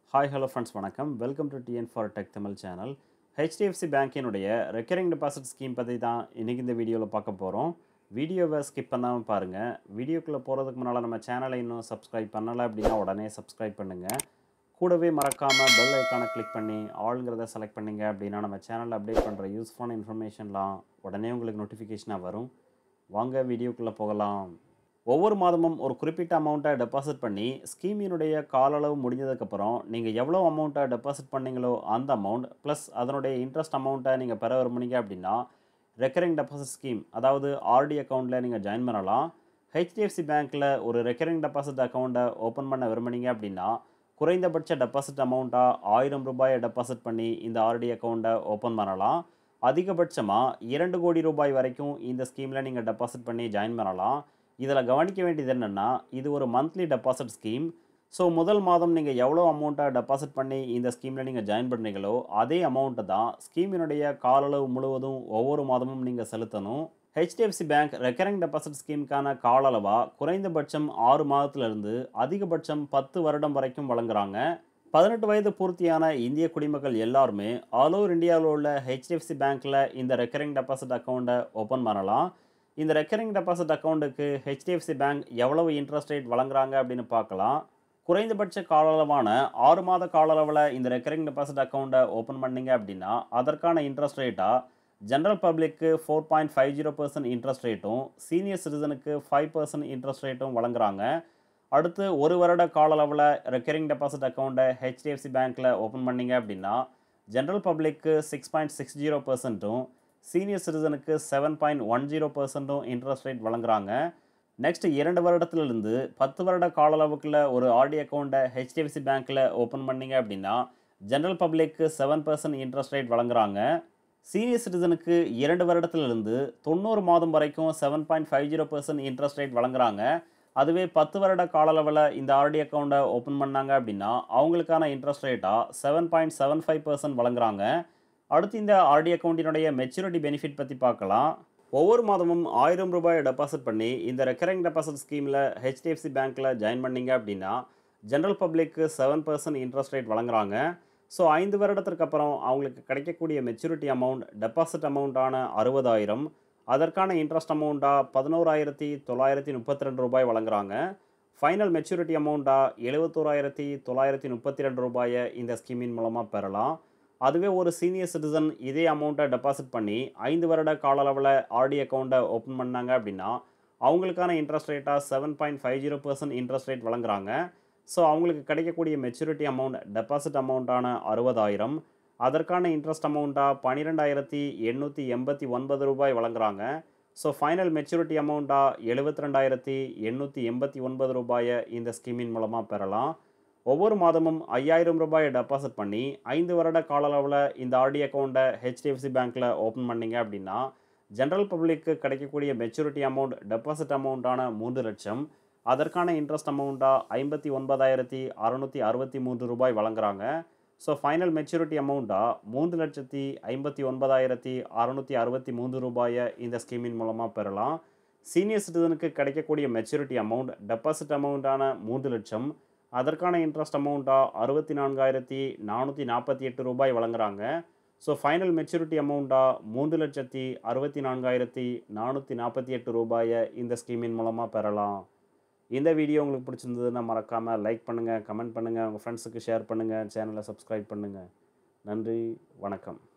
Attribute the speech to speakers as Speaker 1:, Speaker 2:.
Speaker 1: hi hello friends வணக்கம் welcome to T N for tech Tamil channel HDFC பேங்கினுடைய recurring deposit scheme பற்றி தான் இன்றைக்கி இந்த வீடியோவில் பார்க்க போகிறோம் வீடியோவை ஸ்கிப் பண்ணாமல் பாருங்கள் வீடியோக்குள்ளே போகிறதுக்கு முன்னால் நம்ம சேனலை இன்னும் சப்ஸ்கிரைப் பண்ணலை அப்படின்னா உடனே சப்ஸ்கிரைப் பண்ணுங்கள் கூடவே மறக்காமல் பெல் ஐக்கானை கிளிக் பண்ணி ஆளுங்கிறத செலக்ட் பண்ணிங்க அப்படின்னா நம்ம சேனலில் அப்டேட் பண்ணுற யூஸ்ஃபுல்லான இன்ஃபர்மேஷன்லாம் உடனே உங்களுக்கு நோட்டிஃபிகேஷனாக வரும் வாங்க வீடியோக்குள்ளே போகலாம் ஒவ்வொரு மாதமும் ஒரு குறிப்பிட்ட அமௌண்ட்டை டெபாசிட் பண்ணி ஸ்கீமினுடைய கால அளவு முடிஞ்சதுக்கப்புறம் நீங்கள் எவ்வளோ அமௌண்ட்டை டெபாசிட் பண்ணீங்களோ அந்த அமௌண்ட் ப்ளஸ் அதனுடைய இன்ட்ரெஸ்ட் அமௌண்ட்டை நீங்கள் பெற விரும்புனீங்க அப்படின்னா ரெக்கரிங் டெபாசிட் ஸ்கீம் அதாவது ஆர்டி அக்கௌண்ட்டில் நீங்கள் ஜாயின் பண்ணலாம் ஹெச்டிஎஃப்சி பேங்க்கில் ஒரு ரெக்கரிங் டெபாசிட் அக்கௌண்ட்டை ஓப்பன் பண்ண விரும்புனீங்க அப்படின்னா குறைந்தபட்ச டெபாசிட் அமௌண்ட்டாக ஆயிரம் ரூபாயை டெபாசிட் பண்ணி இந்த ஆர்டி அக்கௌண்ட்டை ஓப்பன் பண்ணலாம் அதிகபட்சமாக இரண்டு கோடி ரூபாய் வரைக்கும் இந்த ஸ்கீமில் நீங்கள் டெபாசிட் பண்ணி ஜாயின் பண்ணலாம் இதில் கவனிக்க வேண்டியது என்னென்னா இது ஒரு மந்த்லி டெபாசிட் ஸ்கீம் ஸோ முதல் மாதம் நீங்கள் எவ்வளோ அமௌண்ட்டை டெபாசிட் பண்ணி இந்த ஸ்கீமில் நீங்கள் ஜாயின் பண்ணுறீங்களோ அதே அமௌண்ட்டை தான் ஸ்கீமினுடைய கால அளவு முழுவதும் ஒவ்வொரு மாதமும் நீங்கள் செலுத்தணும் ஹெச்டிஎஃப்சி பேங்க் ரெக்கரிங் டெபாசிட் ஸ்கீமுக்கான கால அளவாக குறைந்தபட்சம் ஆறு மாதத்துலேருந்து அதிகபட்சம் பத்து வருடம் வரைக்கும் வழங்குறாங்க பதினெட்டு வயது பூர்த்தியான இந்திய குடிமக்கள் எல்லாருமே ஆல் ஓவர் இந்தியாவில் உள்ள ஹெச்டிஎஃப்சி பேங்க்கில் இந்த ரெக்கரிங் டெபாசிட் அக்கௌண்ட்டை ஓப்பன் பண்ணலாம் இந்த ரெக்கரிங் டெபாசிட் அக்கௌண்ட்டுக்கு ஹெச்டிஎஃப்சி பேங்க் எவ்வளவு இன்ட்ரெஸ்ட் ரேட் வழங்குறாங்க அப்படின்னு பார்க்கலாம் குறைந்தபட்ச கால அளவான ஆறு மாத கால அளவில் இந்த ரெக்கரிங் டெபாசிட் அக்கௌண்ட்டை ஓப்பன் பண்ணீங்க அப்படின்னா அதற்கான இன்ட்ரெஸ்ட் ரேட்டாக ஜென்ரல் பப்ளிக்கு four point five zero percent interest ரேட்டும் சீனியர் சிட்டிசனுக்கு ஃபைவ் பர்சன்ட் இன்ட்ரெஸ்ட் ரேட்டும் வழங்குறாங்க அடுத்து ஒரு வருட கால அளவில் ரெக்கரிங் டெபாசிட் அக்கௌண்ட்டை ஹெச்டிஎஃப்சி பேங்க்கில் ஓப்பன் பண்ணீங்க அப்படின்னா ஜென்ரல் பப்ளிக்கு சிக்ஸ் பாயிண்ட் சிக்ஸ் ஜீரோ பர்சன்ட்டும் சீனியர் சிட்டிசனுக்கு செவன் பாயிண்ட் ஒன் ஜீரோ பர்சன்ட்டும் இன்ட்ரெஸ்ட் ரேட் வழங்குறாங்க நெக்ஸ்ட் இரண்டு வருடத்துலேருந்து பத்து வருட கால அளவுக்குள்ள ஒரு ஆர்டி அக்கௌண்ட்டை ஹெச்டிஎஃப்சி பேங்க்கில் ஓப்பன் பண்ணீங்க அப்படின்னா ஜென்ரல் பப்ளிக்கு செவன் பர்சன்ட் இன்ட்ரெஸ்ட் ரேட் வழங்குறாங்க சீனியர் சிட்டிசனுக்கு இரண்டு வருடத்திலிருந்து தொண்ணூறு மாதம் வரைக்கும் seven point five zero percent interest rate வழங்குறாங்க அதுவே பத்து வருட கால அளவில் இந்த ஆர்டி அக்கௌண்ட்டை ஓப்பன் பண்ணாங்க அப்படின்னா அவங்களுக்கான இன்ட்ரெஸ்ட் ரேட்டாக seven point seven five percent வழங்குறாங்க அடுத்து இந்த ஆர்டி அக்கௌண்ட்டினுடைய மெச்சூரிட்டி பெனிஃபிட் பற்றி பார்க்கலாம் ஒவ்வொரு மாதமும் ஆயிரம் ரூபாய் டெபாசிட் பண்ணி இந்த ரெக்கரிங் டெபாசிட் ஸ்கீமில் ஹெச்டிஎஃப்சி பேங்க்கில் ஜாயின் பண்ணீங்க அப்படின்னா ஜென்ரல் பப்ளிக்கு செவன் பர்சன்ட் இன்ட்ரெஸ்ட் ரேட் வழங்குறாங்க ஸோ ஐந்து வருடத்திற்கு அப்புறம் அவங்களுக்கு கிடைக்கக்கூடிய மெச்சூரிட்டி அமௌண்ட் டெபாசிட் அமௌண்ட்டான அறுபதாயிரம் அதற்கான இன்ட்ரெஸ்ட் அமௌண்ட்டாக பதினோராயிரத்தி தொள்ளாயிரத்தி முப்பத்தி ரெண்டு ரூபாய் வழங்குறாங்க ஃபைனல் மெச்சூரிட்டி அமௌண்ட்டாக எழுபத்தோராயிரத்தி தொள்ளாயிரத்தி முப்பத்தி ரெண்டு ரூபாயை இந்த ஸ்கீமின் மூலமாக பெறலாம் அதுவே ஒரு சீனியர் சிட்டிசன் இதே அமௌண்ட்டை டெபாசிட் பண்ணி ஐந்து வருட கால அளவில் ஆர்டி அக்கௌண்ட்டை ஓப்பன் பண்ணாங்க அப்படின்னா அவங்களுக்கான இன்ட்ரெஸ்ட் ரேட்டாக seven point five zero percent interest rate வழங்குறாங்க ஸோ அவங்களுக்கு கிடைக்கக்கூடிய மெச்சூரிட்டி அமௌண்ட் டெபாசிட் அமௌண்ட்டான அறுபதாயிரம் அதற்கான இன்ட்ரெஸ்ட் அமௌண்ட்டாக பன்னிரெண்டாயிரத்தி எண்ணூற்றி எண்பத்தி ஒன்பது ரூபாய் வழங்குறாங்க ஸோ ஃபைனல் மெச்சூரிட்டி அமௌண்ட்டாக எழுபத்தி ரெண்டாயிரத்தி எண்ணூற்றி எண்பத்தி ஒன்பது ரூபாயை இந்த ஸ்கீமின் மூலமாக பெறலாம் ஒவ்வொரு மாதமும் ஐயாயிரம் ரூபாயை டெபாசிட் பண்ணி ஐந்து வருட கால அளவில் இந்த ஆர்டி அக்கௌண்ட்டை ஹெச்டிஎஃப்சி பேங்க்கில் ஓப்பன் பண்ணீங்க அப்படின்னா ஜென்ரல் பப்ளிக்கு கிடைக்கக்கூடிய மெச்சூரிட்டி அமௌண்ட் டெபாசிட் அமௌண்ட்டான மூன்று லட்சம் அதற்கான இன்ட்ரெஸ்ட் அமௌண்ட்டாக ஐம்பத்தி ஒன்பதாயிரத்தி அறநூற்றி அறுபத்தி மூன்று ரூபாய் வழங்குறாங்க ஸோ ஃபைனல் மெச்சூரிட்டி அமௌண்ட்டாக மூன்று லட்சத்தி ஐம்பத்தி ஒன்பதாயிரத்தி அறநூற்றி அறுபத்தி மூன்று ரூபாயை இந்த ஸ்கீமின் மூலமாக பெறலாம் சீனியர் சிட்டிசனுக்கு கிடைக்கக்கூடிய மெச்சூரிட்டி அமௌண்ட் டெபாசிட் அமௌண்ட்டான மூன்று லட்சம் அதற்கான இன்ட்ரெஸ்ட் அமௌண்ட்டாக அறுபத்தி நான்காயிரத்தி நானூற்றி நாற்பத்தி எட்டு ரூபாய் வழங்குறாங்க ஸோ ஃபைனல் மெச்சூரிட்டி அமௌண்ட்டாக மூன்று லட்சத்தி அறுபத்தி நான்காயிரத்தி நானூற்றி நாற்பத்தி எட்டு ரூபாயை இந்த ஸ்கீமின் மூலமாக பெறலாம் இந்த வீடியோ உங்களுக்கு பிடிச்சிருந்ததுன்னா மறக்காமல் லைக் பண்ணுங்கள் கமெண்ட் பண்ணுங்கள் உங்கள் ஃப்ரெண்ட்ஸுக்கு ஷேர் பண்ணுங்கள் சேனலை சப்ஸ்கிரைப் பண்ணுங்கள் நன்றி வணக்கம்